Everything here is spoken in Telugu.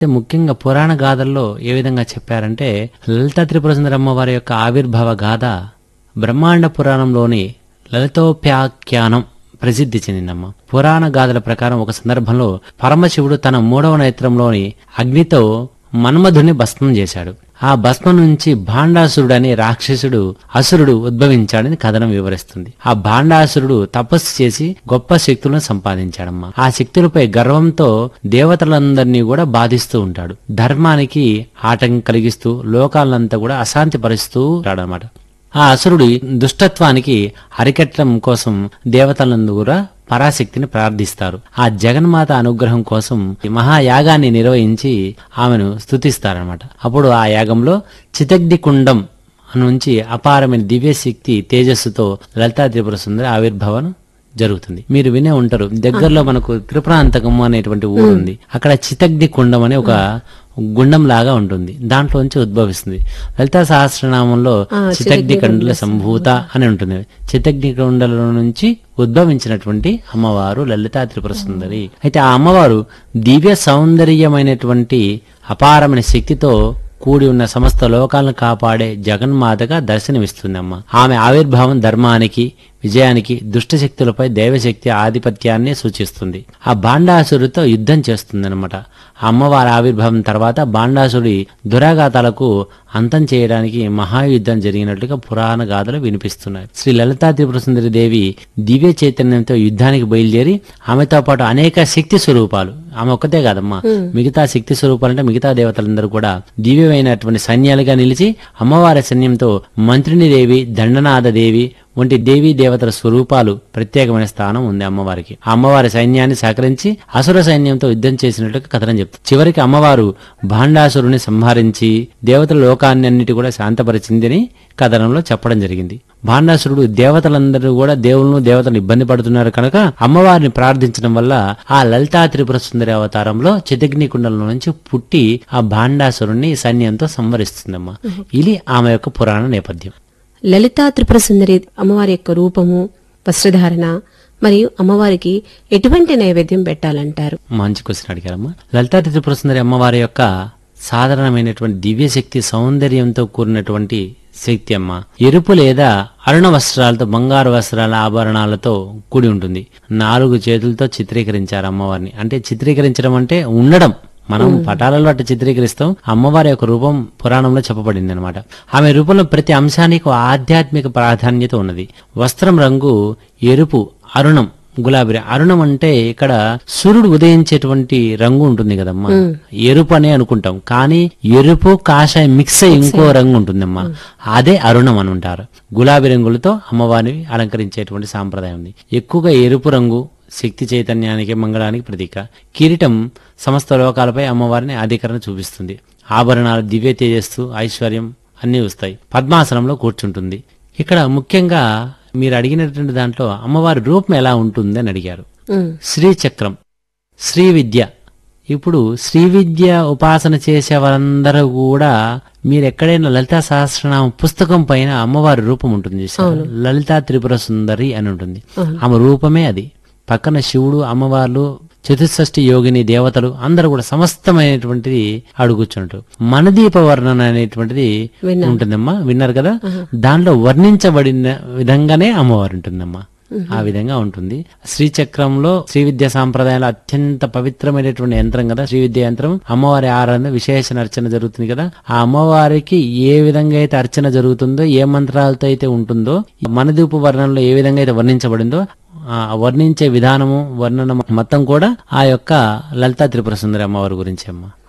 ముఖ్యంగా పురాణ గాథల్లో ఏ విధంగా చెప్పారంటే లలితా త్రిపుర సుందరి అమ్మవారి యొక్క ఆవిర్భావ గాథ బ్రహ్మాండ పురాణంలోని లలితోప్యాఖ్యానం ప్రసిద్ధి చెందిందమ్మ పురాణ గాథల ప్రకారం ఒక సందర్భంలో పరమశివుడు తన మూడవ నేత్రంలోని అగ్నితో మన్మధుని భస్మం చేశాడు ఆ భస్మం నుంచి భాండాసురుడు అనే రాక్షసుడు అసురుడు ఉద్భవించాడని కథనం వివరిస్తుంది ఆ భాండాసురుడు తపస్సు చేసి గొప్ప శక్తులను సంపాదించాడమ్మా ఆ శక్తులపై గర్వంతో దేవతలందరినీ కూడా బాధిస్తూ ఉంటాడు ధర్మానికి ఆటంకం కలిగిస్తూ లోకాలంతా కూడా అశాంతి పరుస్తూ ఉంటాడనమాట ఆ అసురుడి దుష్టత్వానికి అరికట్టడం కోసం దేవతలందు కూడా పరాశక్తిని ప్రార్థిస్తారు ఆ జగన్మాత అనుగ్రహం కోసం ఈ మహాయాగాన్ని నిర్వహించి ఆమెను స్తుతిస్తారనమాట అప్పుడు ఆ యాగంలో చితగ్ని కుండం నుంచి అపారమైన దివ్యశక్తి తేజస్సుతో లలితా త్రిపుర సుందరి ఆవిర్భావం జరుగుతుంది మీరు వినే ఉంటారు దగ్గరలో మనకు త్రిపురాంతకం అనేటువంటి ఊరు ఉంది అక్కడ చితగ్ని కుండం అనే ఒక గుండం లాగా ఉంటుంది దాంట్లోంచి ఉద్భవిస్తుంది లలితా సహస్రనామంలో చితగ్ని కండుల సంభూత అని ఉంటుంది చితగ్ని కొండల నుంచి ఉద్భవించినటువంటి అమ్మవారు లలితా త్రిపుర సుందరి అయితే ఆ అమ్మవారు దివ్య సౌందర్యమైనటువంటి అపారమైన శక్తితో కూడి ఉన్న సమస్త లోకాలను కాపాడే జగన్మాతగా దర్శనమిస్తుందమ్మ ఆమె ఆవిర్భావం ధర్మానికి విజయానికి దుష్ట శక్తులపై దైవశక్తి ఆధిపత్యాన్ని సూచిస్తుంది ఆ బాండాసురుడితో యుద్ధం చేస్తుందన్నమాట ఆ అమ్మవారి ఆవిర్భావం తర్వాత బాండాసుడి దురాఘాతాలకు అంతం చేయడానికి మహాయుద్ధం జరిగినట్లుగా పురాణ గాథలు వినిపిస్తున్నాయి శ్రీ లలితా త్రిపుర సుందరి దేవి దివ్య చైతన్యంతో యుద్ధానికి బయలుదేరి ఆమెతో పాటు అనేక శక్తి స్వరూపాలు ఆమె ఒక్కతే కాదమ్మా మిగతా శక్తి స్వరూపాలు అంటే మిగతా దేవతలందరూ కూడా దివ్యమైనటువంటి సైన్యాలుగా నిలిచి అమ్మవారి సైన్యంతో మంత్రిని దేవి దండనాథ దేవి వంటి దేవీ దేవతల స్వరూపాలు ప్రత్యేకమైన స్థానం ఉంది అమ్మవారికి ఆ అమ్మవారి సైన్యాన్ని సహకరించి అసుర సైన్యంతో యుద్ధం చేసినట్టుగా కథనం చెప్తుంది చివరికి అమ్మవారు భాండాసురుని సంహరించి దేవతల లోకాన్ని అన్నిటి కూడా శాంతపరిచిందని కథనంలో చెప్పడం జరిగింది భాండాసురుడు దేవతలందరూ కూడా దేవులను దేవతలు ఇబ్బంది పడుతున్నారు కనుక అమ్మవారిని ప్రార్థించడం వల్ల ఆ లలితా త్రిపుర సుందరి అవతారంలో చితగ్ని కుండల నుంచి పుట్టి ఆ భాండాసురుణ్ణి సైన్యంతో సంవరిస్తుందమ్మా ఇది ఆమె యొక్క పురాణ నేపథ్యం లలితా త్రిపుర సుందరి అమ్మవారి యొక్క రూపము వస్త్రధారణ మరియు అమ్మవారికి ఎటువంటి నైవేద్యం పెట్టాలంటారు మంచి క్వశ్చన్ అడిగారమ్మా లలితా త్రిపుర సుందరి అమ్మవారి యొక్క సాధారణమైనటువంటి దివ్యశక్తి సౌందర్యంతో కూడినటువంటి శక్తి అమ్మ ఎరుపు లేదా అరుణ వస్త్రాలతో బంగారు వస్త్రాల ఆభరణాలతో కూడి ఉంటుంది నాలుగు చేతులతో చిత్రీకరించారు అమ్మవారిని అంటే చిత్రీకరించడం అంటే ఉండడం మనం పటాలలో అట్లా చిత్రీకరిస్తాం అమ్మవారి యొక్క రూపం పురాణంలో చెప్పబడింది అనమాట ఆమె రూపంలో ప్రతి అంశానికి ఒక ఆధ్యాత్మిక ప్రాధాన్యత ఉన్నది వస్త్రం రంగు ఎరుపు అరుణం గులాబీ అరుణం అంటే ఇక్కడ సూర్యుడు ఉదయించేటువంటి రంగు ఉంటుంది కదమ్మా ఎరుపు అనే అనుకుంటాం కానీ ఎరుపు కాషాయం మిక్స్ అయ్యి ఇంకో రంగు ఉంటుందమ్మా అదే అరుణం అని ఉంటారు గులాబీ రంగులతో అమ్మవారిని అలంకరించేటువంటి సాంప్రదాయం ఉంది ఎక్కువగా ఎరుపు రంగు శక్తి చైతన్యానికి మంగళానికి ప్రతీక కిరీటం సమస్త లోకాలపై అమ్మవారిని అధికరణ చూపిస్తుంది ఆభరణాలు దివ్య తేజస్సు ఐశ్వర్యం అన్నీ వస్తాయి పద్మాసనంలో కూర్చుంటుంది ఇక్కడ ముఖ్యంగా మీరు అడిగినటువంటి దాంట్లో అమ్మవారి రూపం ఎలా ఉంటుంది అని అడిగారు ఉమ్, శ్రీచక్రం శ్రీ విద్య ఇప్పుడు శ్రీ విద్య ఉపాసన చేసే వారందరూ కూడా మీరు ఎక్కడైనా లలితా సహస్రనామ పుస్తకం పైన అమ్మవారి రూపం ఉంటుంది చూసారా? లలితా త్రిపుర సుందరి అని ఉంటుంది ఆమె రూపమే అది పక్కన శివుడు అమ్మవార్లు చతుషష్ఠి యోగిని దేవతలు అందరూ కూడా సమస్తమైనటువంటిది అడుగుచుంటారు మనదీప వర్ణన అనేటువంటిది ఉంటుందమ్మా విన్నారు కదా దాంట్లో వర్ణించబడిన విధంగానే అమ్మవారు ఉంటుందమ్మా ఆ విధంగా ఉంటుంది శ్రీచక్రంలో శ్రీ విద్యా సాంప్రదాయంలో అత్యంత పవిత్రమైనటువంటి యంత్రం కదా శ్రీ విద్య యంత్రం అమ్మవారి ఆరాధన విశేష అర్చన జరుగుతుంది కదా ఆ అమ్మవారికి ఏ విధంగా అయితే అర్చన జరుగుతుందో ఏ మంత్రాలతో అయితే ఉంటుందో మనదీపు వర్ణంలో ఏ విధంగా అయితే వర్ణించబడిందో ఆ వర్ణించే విధానము వర్ణన మొత్తం కూడా ఆ యొక్క లలితా త్రిపుర సుందరి అమ్మవారి గురించి అమ్మ